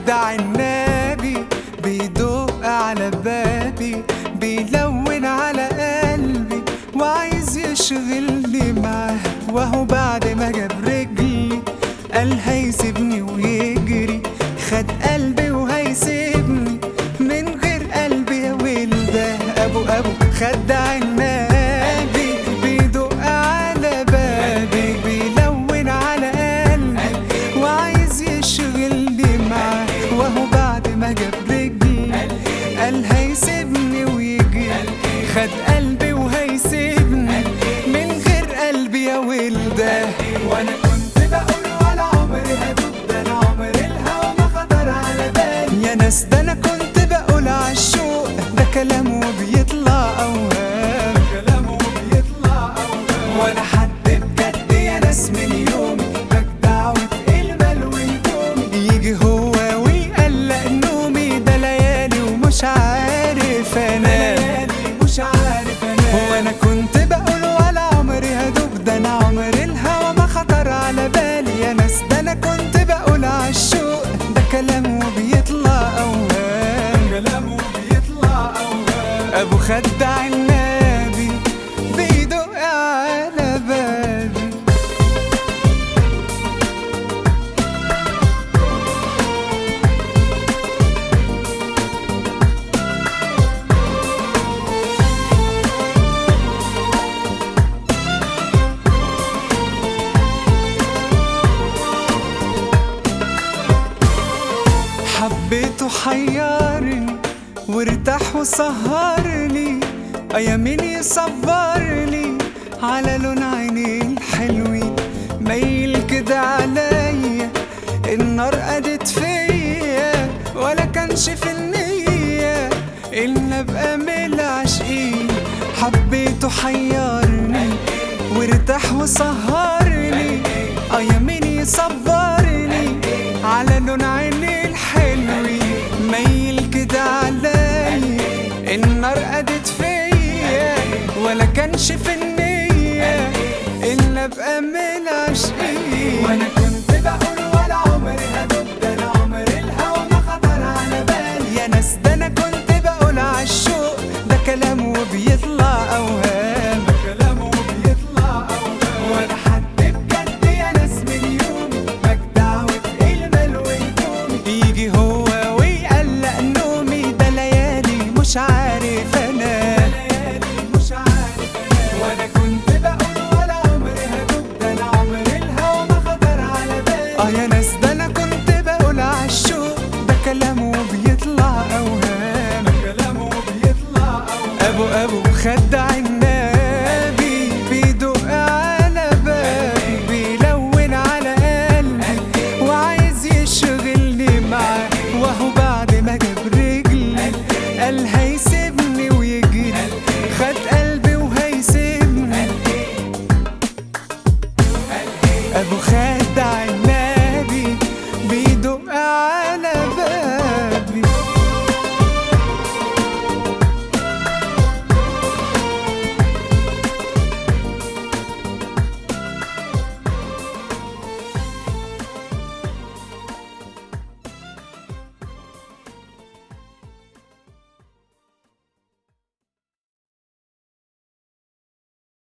خدع النبي بيدق على بابي بيلون على قلبي وعايز يشغلني معاه وهو بعد ما جاب رجلي قال هيسيبني ويجري خد قلبي وهيسيبني من غير قلبي يا ولده ابو ابو خدع النبي بيدق على بابي بيلون على قلبي وعايز يشغلني معاه وهو بعد ما جاب رجلي قال هيسيبني ويجي خد قلبي وهيسيبني من غير قلبي يا ولده وانا كنت بقول ولا عمري هدوب ده انا عمري الهوى ما خطر على بالي يا ناس ده انا كنت بقول عالشوق ده كلامه بيطلع اوهام كلامه بيطلع اوهام ولا حد بجد يا ناس من يومي بجدع وتقيل مال وهدومي يجي هو ويقلق نومي ده ليالي ومش عارف انام مش عارف انام هو انا كنت بقول ولا عمري هدوب ده انا عمري الهوى ما خطر على بالي يا ناس ده انا كنت بقول عالشوق ده كلامه بيطلع اوهام كلامه بيطلع اوهام ابو خدع النبي بيدق على بابي حبيته حيرني وارتاح وسهرني ايامين يصبرني على لون عيني الحلوين ميل كده عليا النار قدت فيا ولا كانش في النية إن أبقى من العاشقين حبيته حيرني وارتاح وسهرني أيامين يصبرني على لون عيني الحلوين ميل كده عليا النار قدت فيا ولا كانش في النية إن أبقى من العاشقين وأنا كنت بقول ولا عمري هدوب ده أنا عمري الهوى ما خطر على بالي يا ناس ده أنا كنت بقول عالشوق ده كلامه بيطلع أوهام ده كلامه بيطلع أوهام ولا حد بجد يا ناس من يومي بجدع وتقيل مال وهدومي يجي هو ويقلق نومي ده ليالي مش عارف انام مش عارف انام وانا كنت بقول ولا عمري هدوب ده انا عمري الهوى ما خطر على بالي اه يا ناس ده انا كنت بقول عالشوق ده كلامه بيطلع اوهام كلامه بيطلع اوهام ابو ابو خدع